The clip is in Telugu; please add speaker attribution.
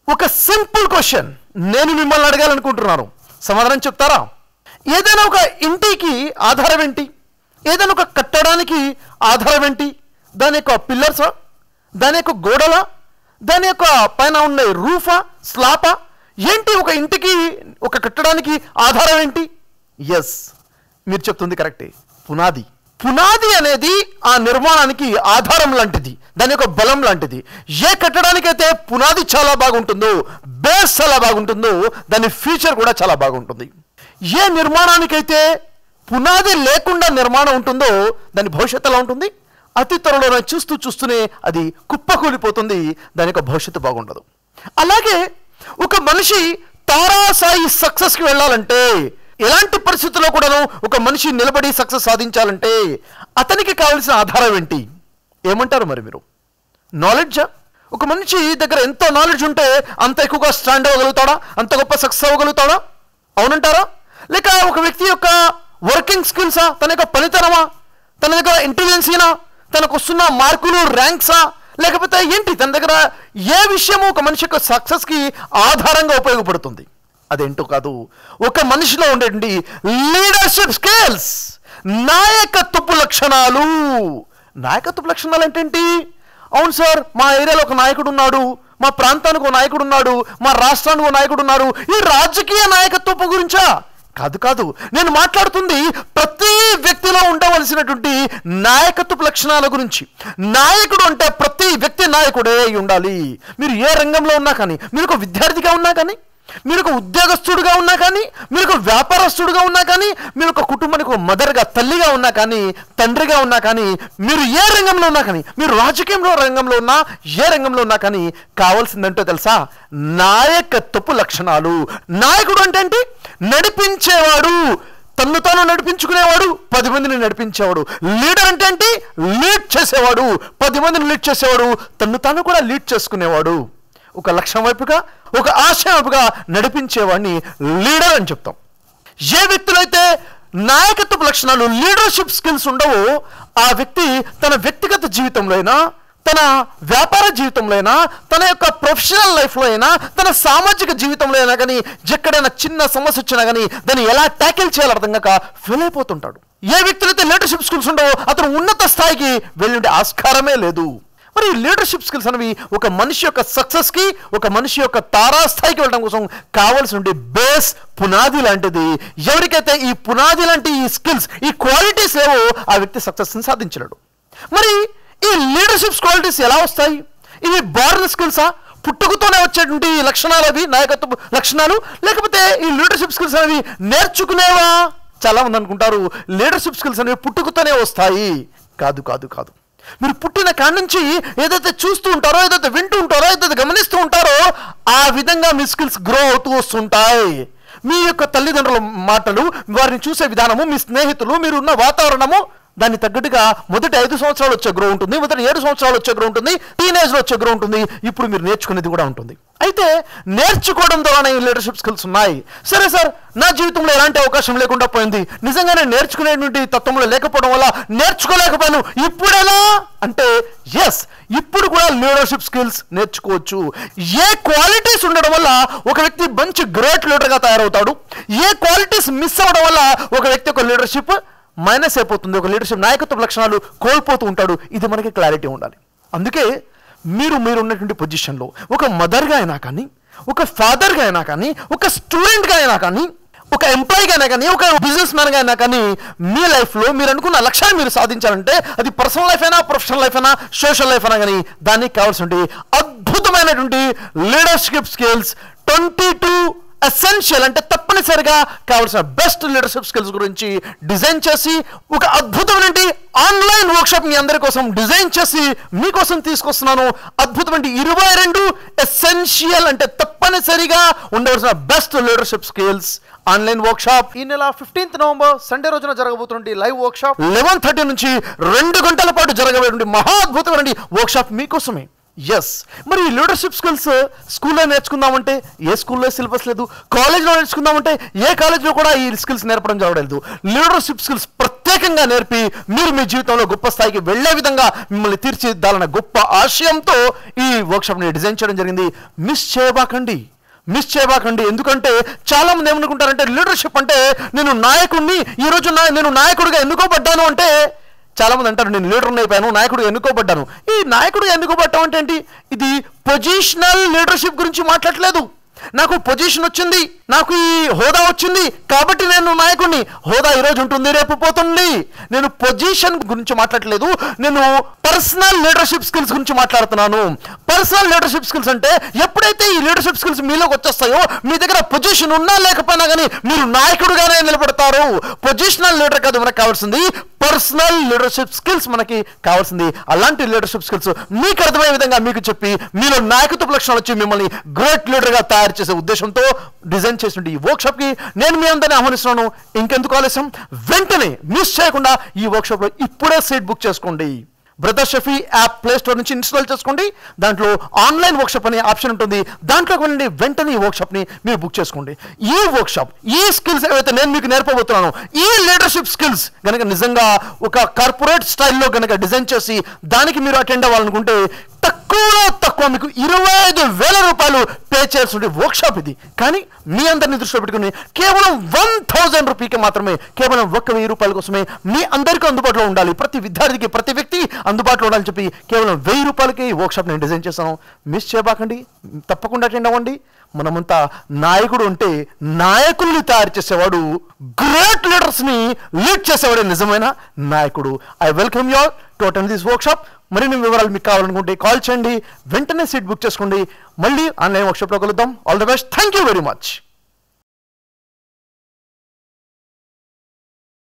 Speaker 1: ఒక సింపుల్ క్వశ్చన్ నేను మిమ్మల్ని అడగాలనుకుంటున్నాను సమాధానం చెప్తారా ఏదైనా ఒక ఇంటికి ఆధారం ఏంటి ఏదైనా ఒక కట్టడానికి ఆధారం ఏంటి దాని యొక్క పిల్లర్సా దాని యొక్క గోడలా దాని యొక్క పైన ఉండే రూఫా స్లాపా ఏంటి ఒక ఇంటికి ఒక కట్టడానికి ఆధారం ఏంటి ఎస్ మీరు చెప్తుంది కరెక్టే పునాది పునాది అనేది ఆ నిర్మాణానికి ఆధారం లాంటిది దాని యొక్క బలం లాంటిది ఏ కట్టడానికైతే పునాది చాలా బాగుంటుందో బేస్ చాలా బాగుంటుందో దాని ఫ్యూచర్ కూడా చాలా బాగుంటుంది ఏ నిర్మాణానికైతే పునాది లేకుండా నిర్మాణం ఉంటుందో దాని భవిష్యత్తు ఎలా ఉంటుంది అతి త్వరలోనే చూస్తూ చూస్తూనే అది కుప్పకూలిపోతుంది దాని యొక్క భవిష్యత్తు బాగుండదు అలాగే ఒక మనిషి తారాసాయి సక్సెస్కి వెళ్ళాలంటే ఎలాంటి పరిస్థితుల్లో కూడాను ఒక మనిషి నిలబడి సక్సెస్ సాధించాలంటే అతనికి కావలసిన ఆధారం ఏంటి ఏమంటారు మరి మీరు నాలెడ్జా ఒక మనిషి దగ్గర ఎంతో నాలెడ్జ్ ఉంటే అంత ఎక్కువగా స్టాండ్ అవ్వగలుగుతాడా అంత గొప్ప సక్సెస్ అవ్వగలుగుతాడా అవునంటారా లేక ఒక వ్యక్తి యొక్క వర్కింగ్ స్కిల్సా తన యొక్క పనితనమా తన దగ్గర ఇంటెలిజెన్సీనా తనకు వస్తున్న మార్కులు ర్యాంక్సా లేకపోతే ఏంటి తన దగ్గర ఏ విషయము ఒక మనిషి యొక్క సక్సెస్కి ఆధారంగా ఉపయోగపడుతుంది అదేంటో కాదు ఒక మనిషిలో ఉండేటువంటి లీడర్షిప్ స్కిల్స్ నాయకత్వపు లక్షణాలు నాయకత్వపు లక్షణాలు ఏంటేంటి అవును సార్ మా ఏరియాలో ఒక నాయకుడు ఉన్నాడు మా ప్రాంతానికి ఒక నాయకుడు ఉన్నాడు మా రాష్ట్రానికి ఒక నాయకుడు ఉన్నారు ఈ రాజకీయ నాయకత్వపు గురించా కాదు కాదు నేను మాట్లాడుతుంది ప్రతి వ్యక్తిలో ఉండవలసినటువంటి నాయకత్వపు లక్షణాల గురించి నాయకుడు అంటే ప్రతి వ్యక్తి నాయకుడే అయి ఉండాలి మీరు ఏ రంగంలో ఉన్నా కానీ మీరు ఒక విద్యార్థిగా ఉన్నా కానీ మీరు ఒక ఉద్యోగస్తుడుగా ఉన్నా కానీ మీరు ఒక వ్యాపారస్తుడుగా ఉన్నా కానీ మీరు ఒక కుటుంబానికి ఒక మదర్గా తల్లిగా ఉన్నా కానీ తండ్రిగా ఉన్నా కానీ మీరు ఏ రంగంలో ఉన్నా కానీ మీరు రాజకీయంలో రంగంలో ఉన్నా ఏ రంగంలో ఉన్నా కానీ కావాల్సిందంటో తెలుసా నాయకత్వపు లక్షణాలు నాయకుడు అంటే ఏంటి నడిపించేవాడు తన్ను తాను నడిపించుకునేవాడు పది మందిని నడిపించేవాడు లీడర్ అంటే ఏంటి లీడ్ చేసేవాడు పది మందిని లీడ్ చేసేవాడు తన్ను తాను కూడా లీడ్ చేసుకునేవాడు ఒక లక్ష్యం వైపుగా ఒక ఆశయం వైపుగా నడిపించేవాడిని లీడర్ అని చెప్తాం ఏ వ్యక్తులైతే నాయకత్వపు లక్షణాలు లీడర్షిప్ స్కిల్స్ ఉండవో ఆ వ్యక్తి తన వ్యక్తిగత జీవితంలో అయినా తన వ్యాపార జీవితంలో అయినా తన యొక్క ప్రొఫెషనల్ లైఫ్లో అయినా తన సామాజిక జీవితంలో అయినా కానీ ఎక్కడైనా చిన్న సమస్య వచ్చినా కానీ దాన్ని ఎలా ట్యాకిల్ చేయాలో అర్థం కాక ఫెయిల్ అయిపోతుంటాడు ఏ వ్యక్తులైతే లీడర్షిప్ స్కిల్స్ ఉండవో అతను ఉన్నత స్థాయికి వెళ్ళే ఆస్కారమే లేదు మరి లీడర్షిప్ స్కిల్స్ అనేవి ఒక మనిషి యొక్క సక్సెస్కి ఒక మనిషి యొక్క తారాస్థాయికి వెళ్ళడం కోసం కావాల్సిన బేస్ పునాది లాంటిది ఎవరికైతే ఈ పునాది లాంటి ఈ స్కిల్స్ ఈ క్వాలిటీస్ లేవో ఆ వ్యక్తి సక్సెస్ని సాధించలేడు మరి ఈ లీడర్షిప్ క్వాలిటీస్ ఎలా వస్తాయి ఇవి బార్న్ స్కిల్సా పుట్టుకతోనే వచ్చేటువంటి ఈ లక్షణాలు అవి నాయకత్వ లక్షణాలు లేకపోతే ఈ లీడర్షిప్ స్కిల్స్ అనేవి నేర్చుకునేవా చాలా మంది అనుకుంటారు లీడర్షిప్ స్కిల్స్ అనేవి పుట్టుకతోనే వస్తాయి కాదు కాదు కాదు మీరు పుట్టిన కాడి నుంచి ఏదైతే చూస్తూ ఉంటారో ఏదైతే వింటూ ఉంటారో ఏదైతే గమనిస్తూ ఉంటారో ఆ విధంగా మీ స్కిల్స్ గ్రో అవుతూ వస్తుంటాయి మీ యొక్క తల్లిదండ్రుల మాటలు వారిని చూసే విధానము మీ స్నేహితులు మీరున్న వాతావరణము దాన్ని తగ్గట్టుగా మొదటి ఐదు సంవత్సరాలు వచ్చే గ్రో ఉంటుంది మొదటి ఏడు సంవత్సరాలు వచ్చే గ్రో ఉంటుంది టీనేజ్లో వచ్చే గ్రో ఉంటుంది ఇప్పుడు మీరు నేర్చుకునేది కూడా ఉంటుంది అయితే నేర్చుకోవడం ద్వారానే ఈ లీడర్షిప్ స్కిల్స్ ఉన్నాయి సరే సార్ నా జీవితంలో ఎలాంటి అవకాశం లేకుండా పోయింది నిజంగానే నేర్చుకునేటువంటి తత్వంలో లేకపోవడం వల్ల నేర్చుకోలేకపోయాను ఇప్పుడెలా అంటే ఎస్ ఇప్పుడు కూడా లీడర్షిప్ స్కిల్స్ నేర్చుకోవచ్చు ఏ క్వాలిటీస్ ఉండడం వల్ల ఒక వ్యక్తి మంచి గ్రేట్ లీడర్గా తయారవుతాడు ఏ క్వాలిటీస్ మిస్ అవ్వడం వల్ల ఒక వ్యక్తి ఒక లీడర్షిప్ మైనస్ అయిపోతుంది ఒక లీడర్షిప్ నాయకత్వ లక్షణాలు కోల్పోతూ ఉంటాడు ఇది మనకి క్లారిటీ ఉండాలి అందుకే మీరు మీరు ఉన్నటువంటి పొజిషన్లో ఒక మదర్గా అయినా కానీ ఒక ఫాదర్గా అయినా కానీ ఒక స్టూడెంట్గా అయినా కానీ ఒక ఎంప్లాయీగా అయినా కానీ ఒక బిజినెస్ మ్యాన్గా అయినా కానీ మీ లైఫ్లో మీరు అనుకున్న లక్ష్యాన్ని మీరు సాధించాలంటే అది పర్సనల్ లైఫ్ అయినా ప్రొఫెషనల్ లైఫ్ అయినా సోషల్ లైఫ్ అయినా కానీ దానికి కావాల్సినటువంటి అద్భుతమైనటువంటి leadership skills twenty two essential అంటే తప్పనిసరిగా కావాల్సిన బెస్ట్ లీడర్షిప్ స్కిల్స్ గురించి డిజైన్ చేసి ఒక అద్భుతమైన ఆన్లైన్ వర్క్షాప్ మీ అందరి కోసం డిజైన్ చేసి మీకోసం తీసుకొస్తున్నాను అద్భుతమైన ఇరవై రెండు ఎసెన్షియల్ అంటే తప్పనిసరిగా ఉండవలసిన best leadership skills online workshop ఈ నెల ఫిఫ్టీన్త్ నవంబర్ సండే రోజున జరగబోతున్న లైవ్ వర్క్షాప్ లెవెన్ థర్టీ నుంచి రెండు గంటల పాటు జరగబోయేటువంటి మహా అద్భుతమైన వర్క్షాప్ మీకోసమే ఎస్ మరి లీడర్షిప్ స్కిల్స్ స్కూల్లో నేర్చుకుందామంటే ఏ స్కూల్లో సిలబస్ లేదు కాలేజ్లో నేర్చుకుందామంటే ఏ కాలేజ్లో కూడా ఈ స్కిల్స్ నేర్పడం జరగలేదు లీడర్షిప్ స్కిల్స్ ప్రత్యేకంగా నేర్పి మీరు మీ జీవితంలో గొప్ప స్థాయికి వెళ్ళే విధంగా మిమ్మల్ని తీర్చిదిద్దాలన్న గొప్ప ఆశయంతో ఈ వర్క్షాప్ని డిజైన్ చేయడం జరిగింది మిస్ చేయబాకండి మిస్ చేయబాకండి ఎందుకంటే చాలా మంది ఏమనుకుంటారంటే లీడర్షిప్ అంటే నేను నాయకుడిని ఈరోజు నా నేను నాయకుడిగా ఎన్నుకోబడ్డాను అంటే చాలా మంది అంటారు నేను లీడర్ అయిపోయాను నాయకుడు ఎన్నుకోబడ్డాను ఈ నాయకుడు ఎన్నుకోబడ్డం అంటే ఏంటి ఇది పొజిషనల్ లీడర్షిప్ గురించి మాట్లాడలేదు నాకు పొజిషన్ వచ్చింది నాకు ఈ హోదా వచ్చింది కాబట్టి నేను నాయకుడిని హోదా ఈరోజు ఉంటుంది రేపు పోతుంది నేను పొజిషన్ గురించి మాట్లాడలేదు నేను పర్సనల్ లీడర్షిప్ స్కిల్స్ గురించి మాట్లాడుతున్నాను పర్సనల్ లీడర్షిప్ స్కిల్స్ అంటే ఎప్పుడైతే ఈ లీడర్షిప్ స్కిల్స్ మీలోకి వచ్చేస్తాయో మీ దగ్గర పొజిషన్ ఉన్నా లేకపోయినా కానీ మీరు నాయకుడుగానే నిలబడతారు పొజిషనల్ లీడర్ కాదు మనకు కావాల్సింది పర్సనల్ లీడర్షిప్ స్కిల్స్ మనకి కావాల్సింది అలాంటి లీడర్షిప్ స్కిల్స్ మీకు అర్థమయ్యే విధంగా మీకు చెప్పి మీలో నాయకత్వ లక్షణాలు వచ్చి మిమ్మల్ని గ్రేట్ లీడర్గా తయారు చేసే ఉద్దేశంతో డిజైన్ చేసిన ఈ వర్క్షాప్కి నేను మీ అందరినీ ఆహ్వానిస్తున్నాను ఇంకెందుకు ఆలస్యం వెంటనే మిస్ చేయకుండా ఈ వర్క్షాప్లో ఇప్పుడే సీట్ బుక్ చేసుకోండి brother Shafi app play store నుంచి ఇన్స్టాల్ చేసుకోండి దాంట్లో ఆన్లైన్ వర్క్షాప్ అనే ఆప్షన్ ఉంటుంది దాంట్లోకి వెళ్ళండి వెంటనే ఈ వర్క్షాప్ని మీరు బుక్ చేసుకోండి ఈ వర్క్షాప్ ఈ స్కిల్స్ ఏవైతే నేను మీకు నేర్పబోతున్నానో ఈ లీడర్షిప్ స్కిల్స్ కనుక నిజంగా ఒక కార్పొరేట్ స్టైల్లో కనుక డిజైన్ చేసి దానికి మీరు అటెండ్ అవ్వాలనుకుంటే తక్కువలో తక్కువ మీకు ఇరవై ఐదు వేల రూపాయలు పే చేయాల్సిన వర్క్షాప్ ఇది కానీ మీ అందరిని దృష్టిలో పెట్టుకుని కేవలం వన్ థౌజండ్ రూపీకి మాత్రమే కేవలం ఒక్క వెయ్యి రూపాయల కోసమే మీ అందరికీ అందుబాటులో ఉండాలి ప్రతి విద్యార్థికి ప్రతి వ్యక్తి అందుబాటులో ఉండాలని చెప్పి కేవలం వెయ్యి రూపాయలకి ఈ వర్క్షాప్ నేను డిజైన్ చేశాను మిస్ చేయబాకండి తప్పకుండా అటెండ్ అవ్వండి మనమంతా నాయకుడు ఉంటే నాయకుల్ని తయారు చేసేవాడు గ్రేట్ లీడర్స్ని లీడ్ చేసేవాడే నిజమైన నాయకుడు I welcome you to attend this workshop మరిన్ని వివరాలు మీకు కావాలనుకుంటే కాల్ చేయండి వెంటనే సీట్ బుక్ చేసుకోండి మళ్ళీ ఆన్లైన్ వర్క్షాప్లో కలుద్దాం all the best thank you very much